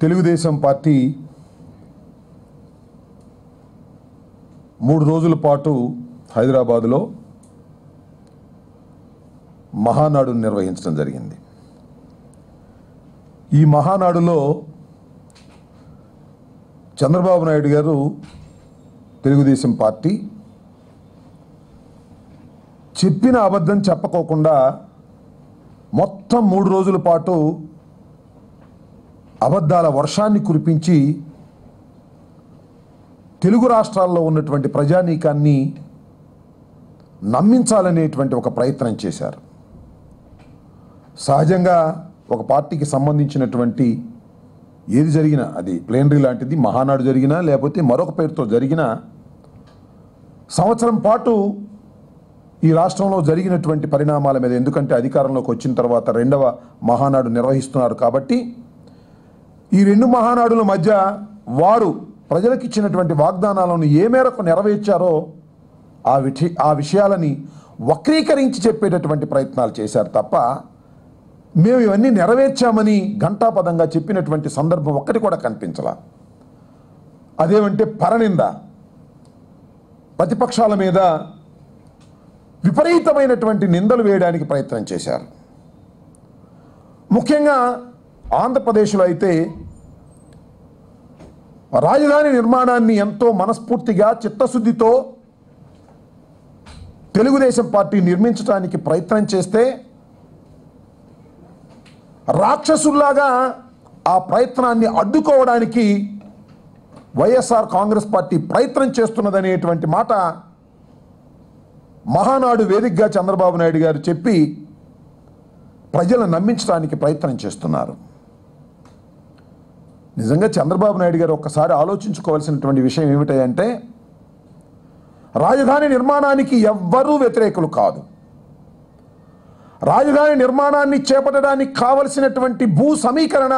Telugu Desam party మూడు రోజుల పాటు హైదరాబాదులో మహానాడును నిర్వహించడం జరిగింది ఈ మహానాడులో చంద్రబాబు నాయుడు గారు తెలుగుదేశం పార్టీ చెప్పిన అబద్ధం చెప్పకోకుండా మొత్తం మూడు రోజుల పాటు అబద్ధాల వర్షాన్ని కురిపించి తెలుగు రాష్ట్రాల్లో ఉన్నటువంటి ప్రజానీకాన్ని నమ్మించాలనేటువంటి ఒక ప్రయత్నం చేశారు సహజంగా ఒక పార్టీకి సంబంధించినటువంటి ఏది జరిగినా అది ప్లేనరీ లాంటిది మహానాడు జరిగినా లేకపోతే మరొక పేరుతో జరిగినా సంవత్సరం పాటు ఈ రాష్ట్రంలో జరిగినటువంటి పరిణామాల మీద ఎందుకంటే అధికారంలోకి వచ్చిన తర్వాత రెండవ మహానాడు నిర్వహిస్తున్నారు కాబట్టి ఈ రెండు మహానాడుల మధ్య వారు ప్రజలకు ఇచ్చినటువంటి వాగ్దానాలను ఏ మేరకు నెరవేర్చారో ఆ విష ఆ విషయాలని వక్రీకరించి చెప్పేటటువంటి ప్రయత్నాలు చేశారు తప్ప మేము ఇవన్నీ నెరవేర్చామని ఘంటాపదంగా చెప్పినటువంటి సందర్భం ఒక్కటి కూడా కనిపించలా అదేమంటే పరనింద ప్రతిపక్షాల మీద విపరీతమైనటువంటి నిందలు వేయడానికి ప్రయత్నం చేశారు ముఖ్యంగా ఆంధ్రప్రదేశ్లో అయితే రాజధాని నిర్మాణాన్ని ఎంతో మనస్ఫూర్తిగా చిత్తశుద్ధితో తెలుగుదేశం పార్టీ నిర్మించడానికి ప్రయత్నం చేస్తే రాక్షసుల్లాగా ఆ ప్రయత్నాన్ని అడ్డుకోవడానికి వైఎస్ఆర్ కాంగ్రెస్ పార్టీ ప్రయత్నం చేస్తున్నదనేటువంటి మాట మహానాడు వేదికగా చంద్రబాబు నాయుడు గారు చెప్పి ప్రజలను నమ్మించడానికి ప్రయత్నం చేస్తున్నారు నిజంగా చంద్రబాబు నాయుడు గారు ఒక్కసారి ఆలోచించుకోవాల్సినటువంటి విషయం ఏమిటంటే రాజధాని నిర్మాణానికి ఎవ్వరూ వ్యతిరేకులు కాదు రాజధాని నిర్మాణాన్ని చేపట్టడానికి కావలసినటువంటి భూ సమీకరణ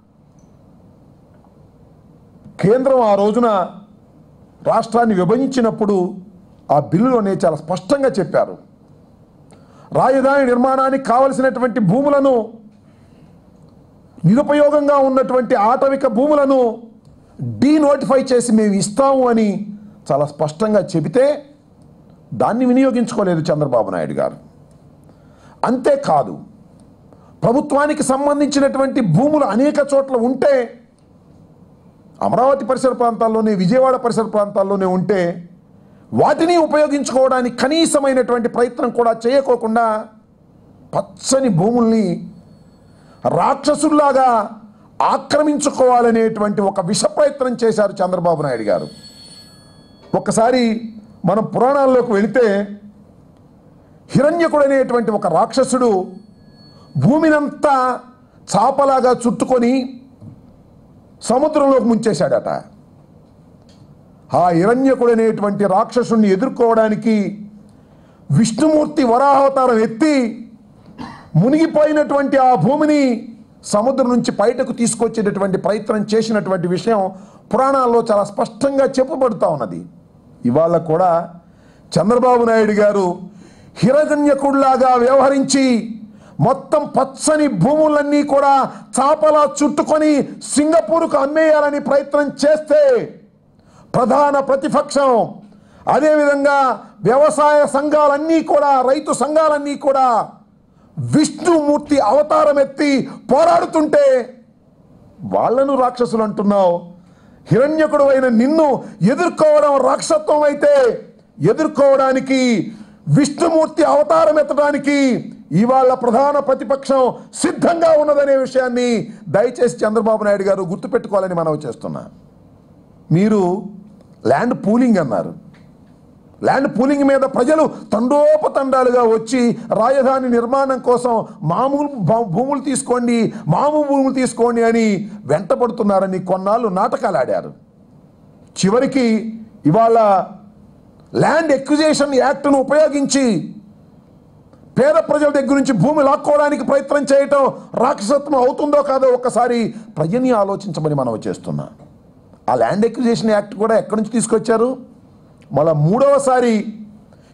కేంద్రం ఆ రోజున రాష్ట్రాన్ని విభజించినప్పుడు ఆ బిల్లులోనే చాలా స్పష్టంగా చెప్పారు రాజధాని నిర్మాణానికి కావలసినటువంటి భూములను నిరుపయోగంగా ఉన్నటువంటి ఆటవిక భూములను డీనోటిఫై చేసి మేము ఇస్తాము అని చాలా స్పష్టంగా చెబితే దాన్ని వినియోగించుకోలేదు చంద్రబాబు నాయుడు గారు అంతేకాదు ప్రభుత్వానికి సంబంధించినటువంటి భూములు అనేక చోట్ల ఉంటే అమరావతి పరిసర ప్రాంతాల్లోనే విజయవాడ పరిసర ప్రాంతాల్లోనే ఉంటే వాటిని ఉపయోగించుకోవడానికి కనీసమైనటువంటి ప్రయత్నం కూడా చేయకోకుండా పచ్చని భూముల్ని రాక్షసుల్లాగా ఆక్రమించుకోవాలనేటువంటి ఒక విష ప్రయత్నం చేశారు చంద్రబాబు నాయుడు గారు ఒక్కసారి మనం పురాణాల్లోకి వెళితే హిరణ్యకుడు అనేటువంటి ఒక రాక్షసుడు భూమినంతా చాపలాగా చుట్టుకొని సముద్రంలోకి ముంచేశాడట ఆ హిరణ్యకుడు అనేటువంటి రాక్షసుని ఎదుర్కోవడానికి విష్ణుమూర్తి వరాహవతారం ఎత్తి మునిగిపోయినటువంటి ఆ భూమిని సముద్రం నుంచి బయటకు తీసుకొచ్చేటటువంటి ప్రయత్నం చేసినటువంటి విషయం పురాణాల్లో చాలా స్పష్టంగా చెప్పబడుతూ ఉన్నది ఇవాళ కూడా చంద్రబాబు నాయుడు గారు హిరణ్యకుడిలాగా వ్యవహరించి మొత్తం పచ్చని భూములన్నీ కూడా చాపలా చుట్టుకొని సింగపూర్కు అమ్మేయాలని ప్రయత్నం చేస్తే ప్రధాన ప్రతిపక్షం అదేవిధంగా వ్యవసాయ సంఘాలన్నీ కూడా రైతు సంఘాలన్నీ కూడా విష్ణుమూర్తి అవతారం ఎత్తి పోరాడుతుంటే వాళ్లను రాక్షసులు అంటున్నావు హిరణ్యకుడు అయిన నిన్ను ఎదుర్కోవడం రాక్షసత్వం అయితే ఎదుర్కోవడానికి విష్ణుమూర్తి అవతారం ఎత్తడానికి ఇవాళ ప్రధాన ప్రతిపక్షం సిద్ధంగా ఉన్నదనే విషయాన్ని దయచేసి చంద్రబాబు నాయుడు గారు గుర్తుపెట్టుకోవాలని మనవి చేస్తున్నా మీరు ల్యాండ్ పూలింగ్ అన్నారు ల్యాండ్ పూలింగ్ మీద ప్రజలు తండోపతండాలుగా వచ్చి రాజధాని నిర్మాణం కోసం మామూలు భూ- భూములు తీసుకోండి మామూలు భూములు తీసుకోండి అని వెంటబడుతున్నారని కొన్నాళ్ళు నాటకాలు ఆడారు చివరికి ఇవాళ ల్యాండ్ ఎక్విజేషన్ యాక్ట్ను ఉపయోగించి పేద ప్రజల దగ్గర నుంచి భూమి లాక్కోవడానికి ప్రయత్నం చేయటం రాక్షసత్వం అవుతుందో కాదో ఒక్కసారి ప్రజల్ని ఆలోచించమని మనం చేస్తున్నా ఆ ల్యాండ్ ఎక్విజేషన్ యాక్ట్ కూడా ఎక్కడి నుంచి తీసుకొచ్చారు మళ్ళా మూడవసారి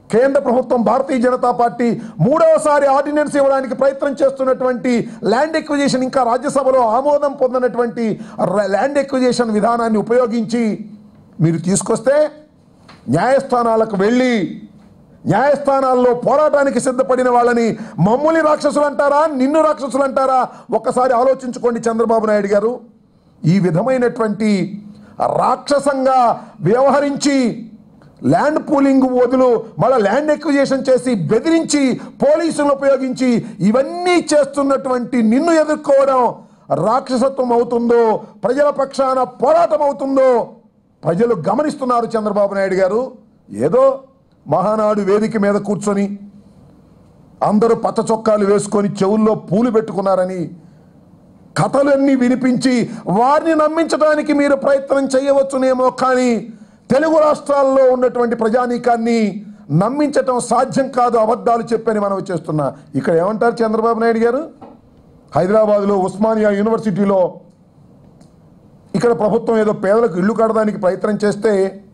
కేంద్ర ప్రభుత్వం భారతీయ జనతా పార్టీ మూడవసారి ఆర్డినెన్స్ ఇవ్వడానికి ప్రయత్నం చేస్తున్నటువంటి ల్యాండ్ ఎక్విజిషన్ ఇంకా రాజ్యసభలో ఆమోదం పొందినటువంటి ర- ల్యాండ్ ఎక్విజిషన్ విధానాన్ని ఉపయోగించి మీరు తీసుకొస్తే న్యాయస్థానాలకు వెళ్ళి న్యాయస్థానాల్లో పోరాటానికి సిద్ధపడిన వాళ్ళని మమ్మల్ని రాక్షసులు అంటారా నిన్ను రాక్షసులు అంటారా ఒక్కసారి ఆలోచించుకోండి చంద్రబాబు నాయుడు గారు ఈ విధమైనటువంటి రాక్షసంగా వ్యవహరించి ల్యాండ్ పూలింగ్ వదులు మళ్ళీ ల్యాండ్ ఎక్విజేషన్ చేసి బెదిరించి పోలీసులను ఉపయోగించి ఇవన్నీ చేస్తున్నటువంటి నిన్ను ఎదుర్కోవడం రాక్షసత్వం అవుతుందో ప్రజల పక్షాన పోరాటం అవుతుందో ప్రజలు గమనిస్తున్నారు చంద్రబాబు నాయుడు గారు ఏదో మహానాడు వేదిక మీద కూర్చొని అందరూ పచ్చ చొక్కాలు వేసుకొని చెవుల్లో పూలు పెట్టుకున్నారని కథలన్నీ వినిపించి వారిని నమ్మించడానికి మీరు ప్రయత్నం చేయవచ్చునేమో కానీ తెలుగు రాష్ట్రాల్లో ఉన్నటువంటి ప్రజానీకాన్ని నమ్మించటం సాధ్యం కాదు అబద్ధాలు చెప్పని మనం చేస్తున్నా ఇక్కడ ఏమంటారు చంద్రబాబు నాయుడు గారు హైదరాబాద్లో ఉస్మానియా యూనివర్సిటీలో ఇక్కడ ప్రభుత్వం ఏదో పేదలకు ఇల్లు కట్టడానికి ప్రయత్నం చేస్తే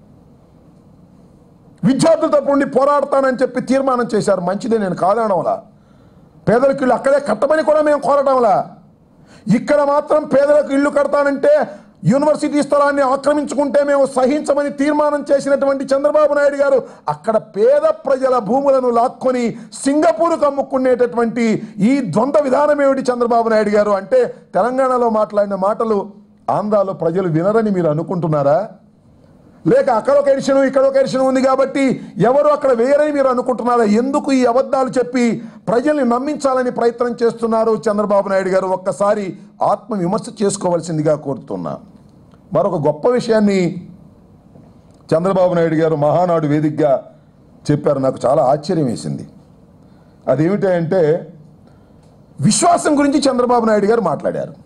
విద్యార్థుల తరపు నుండి పోరాడతానని చెప్పి తీర్మానం చేశారు మంచిదే నేను కాదనడంలా పేదలకు ఇల్లు అక్కడే కట్టమని కూడా మేము కోరటంలా ఇక్కడ మాత్రం పేదలకు ఇల్లు కడతానంటే యూనివర్సిటీ స్థలాన్ని ఆక్రమించుకుంటే మేము సహించమని తీర్మానం చేసినటువంటి చంద్రబాబు నాయుడు గారు అక్కడ పేద ప్రజల భూములను లాక్కొని సింగపూర్కు అమ్ముకునేటటువంటి ఈ ద్వంద్వ విధానం ఏమిటి చంద్రబాబు నాయుడు గారు అంటే తెలంగాణలో మాట్లాడిన మాటలు ఆంధ్రాలో ప్రజలు వినరని మీరు అనుకుంటున్నారా లేక అక్కడ ఒక ఎడిషన్ ఇక్కడ ఒక ఎడిషన్ ఉంది కాబట్టి ఎవరు అక్కడ వేయరని మీరు అనుకుంటున్నారా ఎందుకు ఈ అబద్ధాలు చెప్పి ప్రజల్ని నమ్మించాలని ప్రయత్నం చేస్తున్నారు చంద్రబాబు నాయుడు గారు ఒక్కసారి ఆత్మ విమర్శ చేసుకోవాల్సిందిగా కోరుతున్నా మరొక గొప్ప విషయాన్ని చంద్రబాబు నాయుడు గారు మహానాడు వేదికగా చెప్పారు నాకు చాలా ఆశ్చర్యం వేసింది అదేమిటంటే విశ్వాసం గురించి చంద్రబాబు నాయుడు గారు మాట్లాడారు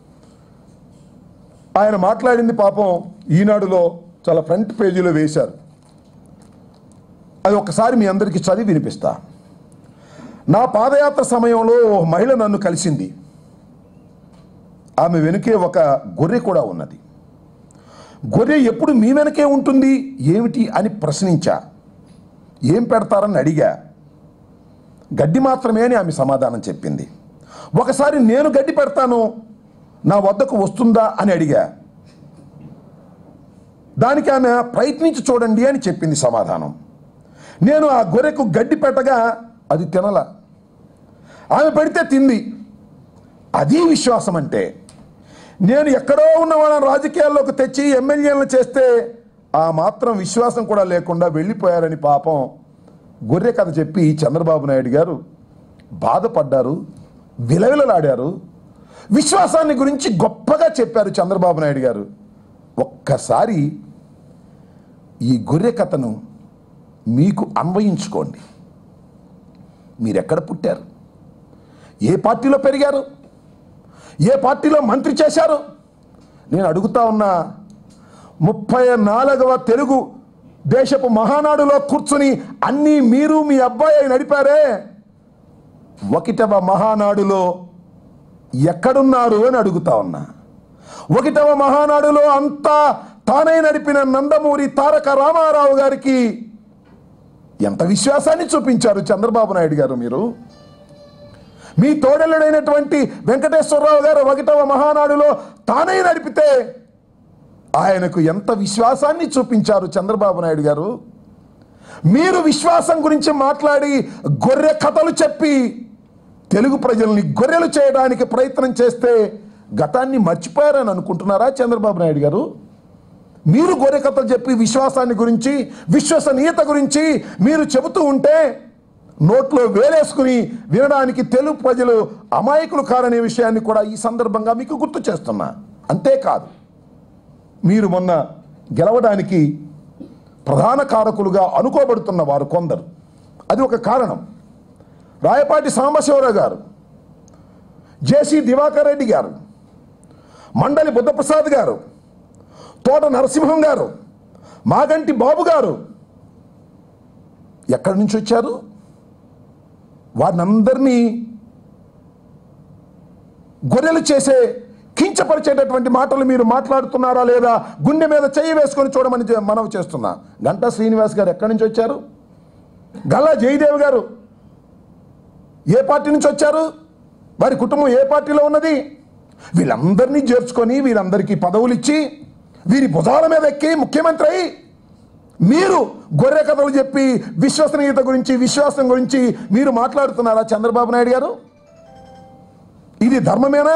ఆయన మాట్లాడింది పాపం ఈనాడులో చాలా ఫ్రంట్ పేజీలో వేశారు అది ఒకసారి మీ అందరికీ చదివి వినిపిస్తా నా పాదయాత్ర సమయంలో ఓ మహిళ నన్ను కలిసింది ఆమె వెనుకే ఒక గొర్రె కూడా ఉన్నది గొర్రె ఎప్పుడు మీ వెనకే ఉంటుంది ఏమిటి అని ప్రశ్నించా ఏం పెడతారని అడిగా గడ్డి మాత్రమే అని ఆమె సమాధానం చెప్పింది ఒకసారి నేను గడ్డి పెడతాను నా వద్దకు వస్తుందా అని అడిగా దానికి ఆమె ప్రయత్నించి చూడండి అని చెప్పింది సమాధానం నేను ఆ గొర్రెకు గడ్డి పెట్టగా అది తినల ఆమె పెడితే తింది అది విశ్వాసం అంటే నేను ఎక్కడో ఉన్న వాళ్ళని రాజకీయాల్లోకి తెచ్చి ఎమ్మెల్యేలను చేస్తే ఆ మాత్రం విశ్వాసం కూడా లేకుండా వెళ్ళిపోయారని పాపం గొర్రె కథ చెప్పి చంద్రబాబు నాయుడు గారు బాధపడ్డారు విలవిలలాడారు విశ్వాసాన్ని గురించి గొప్పగా చెప్పారు చంద్రబాబు నాయుడు గారు ఒక్కసారి ఈ గొర్రె కథను మీకు అన్వయించుకోండి మీరెక్కడ పుట్టారు ఏ పార్టీలో పెరిగారు ఏ పార్టీలో మంత్రి చేశారు నేను అడుగుతా ఉన్నా ముప్పై నాలుగవ తెలుగు దేశపు మహానాడులో కూర్చుని అన్నీ మీరు మీ అబ్బాయి నడిపారే ఒకటవ మహానాడులో ఎక్కడున్నారు అని అడుగుతా ఉన్నా ఒకటవ మహానాడులో అంతా తానే నడిపిన నందమూరి తారక రామారావు గారికి ఎంత విశ్వాసాన్ని చూపించారు చంద్రబాబు నాయుడు గారు మీరు మీ తోడలుడైనటువంటి వెంకటేశ్వరరావు గారు ఒకటవ మహానాడులో తానే నడిపితే ఆయనకు ఎంత విశ్వాసాన్ని చూపించారు చంద్రబాబు నాయుడు గారు మీరు విశ్వాసం గురించి మాట్లాడి గొర్రె కథలు చెప్పి తెలుగు ప్రజల్ని గొర్రెలు చేయడానికి ప్రయత్నం చేస్తే గతాన్ని మర్చిపోయారని అనుకుంటున్నారా చంద్రబాబు నాయుడు గారు మీరు గొర్రె కథలు చెప్పి విశ్వాసాన్ని గురించి విశ్వసనీయత గురించి మీరు చెబుతూ ఉంటే నోట్లో వేలేసుకుని వినడానికి తెలుగు ప్రజలు అమాయకులు కారనే విషయాన్ని కూడా ఈ సందర్భంగా మీకు గుర్తు చేస్తున్నా అంతేకాదు మీరు మొన్న గెలవడానికి ప్రధాన కారకులుగా అనుకోబడుతున్న వారు కొందరు అది ఒక కారణం రాయపాటి సాంబశివరావు గారు జేసీ దివాకర్ రెడ్డి గారు మండలి బుద్ధప్రసాద్ గారు తోట నరసింహం గారు మాగంటి బాబు గారు ఎక్కడి నుంచి వచ్చారు వారిని అందరినీ గొర్రెలు చేసే కించపరిచేటటువంటి మాటలు మీరు మాట్లాడుతున్నారా లేదా గుండె మీద చెయ్యి వేసుకొని చూడమని చె- మనవి చేస్తున్నా గంటా శ్రీనివాస్ గారు ఎక్కడి నుంచి వచ్చారు గల్లా జయదేవ్ గారు ఏ పార్టీ నుంచి వచ్చారు వారి కుటుంబం ఏ పార్టీలో ఉన్నది వీళ్ళందరినీ చేర్చుకొని వీరందరికీ పదవులు ఇచ్చి వీరి భుజాల మీద ఎక్కి ముఖ్యమంత్రి అయి మీరు గొర్రె కథలు చెప్పి విశ్వసనీయత గురించి విశ్వాసం గురించి మీరు మాట్లాడుతున్నారా చంద్రబాబు నాయుడు గారు ఇది ధర్మమేనా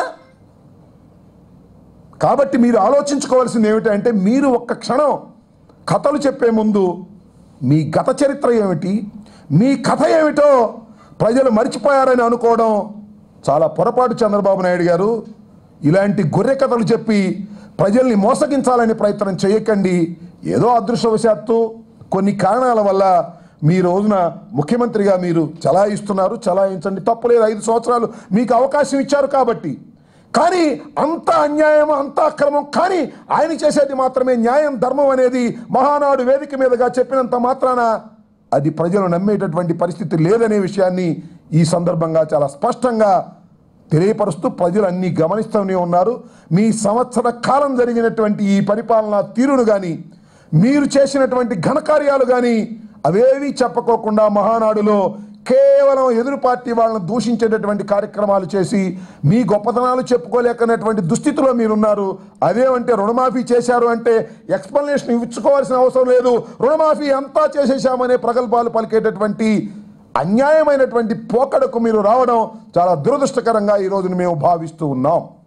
కాబట్టి మీరు ఆలోచించుకోవాల్సింది ఏమిటంటే మీరు ఒక్క క్షణం కథలు చెప్పే ముందు మీ గత చరిత్ర ఏమిటి మీ కథ ఏమిటో ప్రజలు మర్చిపోయారని అనుకోవడం చాలా పొరపాటు చంద్రబాబు నాయుడు గారు ఇలాంటి గొర్రె కథలు చెప్పి ప్రజల్ని మోసగించాలని ప్రయత్నం చేయకండి ఏదో అదృష్టవశాత్తు కొన్ని కారణాల వల్ల మీ రోజున ముఖ్యమంత్రిగా మీరు చలాయిస్తున్నారు చలాయించండి తప్పులేదు ఐదు సంవత్సరాలు మీకు అవకాశం ఇచ్చారు కాబట్టి కానీ అంత అన్యాయం అంత అక్రమం కానీ ఆయన చేసేది మాత్రమే న్యాయం ధర్మం అనేది మహానాడు వేదిక మీదుగా చెప్పినంత మాత్రాన అది ప్రజలు నమ్మేటటువంటి పరిస్థితి లేదనే విషయాన్ని ఈ సందర్భంగా చాలా స్పష్టంగా తెలియపరుస్తూ ప్రజలు అన్ని గమనిస్తూనే ఉన్నారు మీ సంవత్సర కాలం జరిగినటువంటి ఈ పరిపాలనా తీరును కానీ మీరు చేసినటువంటి ఘనకార్యాలు కానీ అవేవి చెప్పుకోకుండా మహానాడులో కేవలం ఎదురు పార్టీ వాళ్ళని దూషించేటటువంటి కార్యక్రమాలు చేసి మీ గొప్పతనాలు చెప్పుకోలేకనేటువంటి దుస్థితిలో మీరున్నారు అదేమంటే రుణమాఫీ చేశారు అంటే ఎక్స్ప్లెనేషన్ ఇచ్చుకోవాల్సిన అవసరం లేదు రుణమాఫీ అంతా చేసేసామనే ప్రగల్భాలు పలికేటటువంటి అన్యాయమైనటువంటి పోకడకు మీరు రావడం చాలా దురదృష్టకరంగా ఈ రోజున మేము భావిస్తూ ఉన్నాం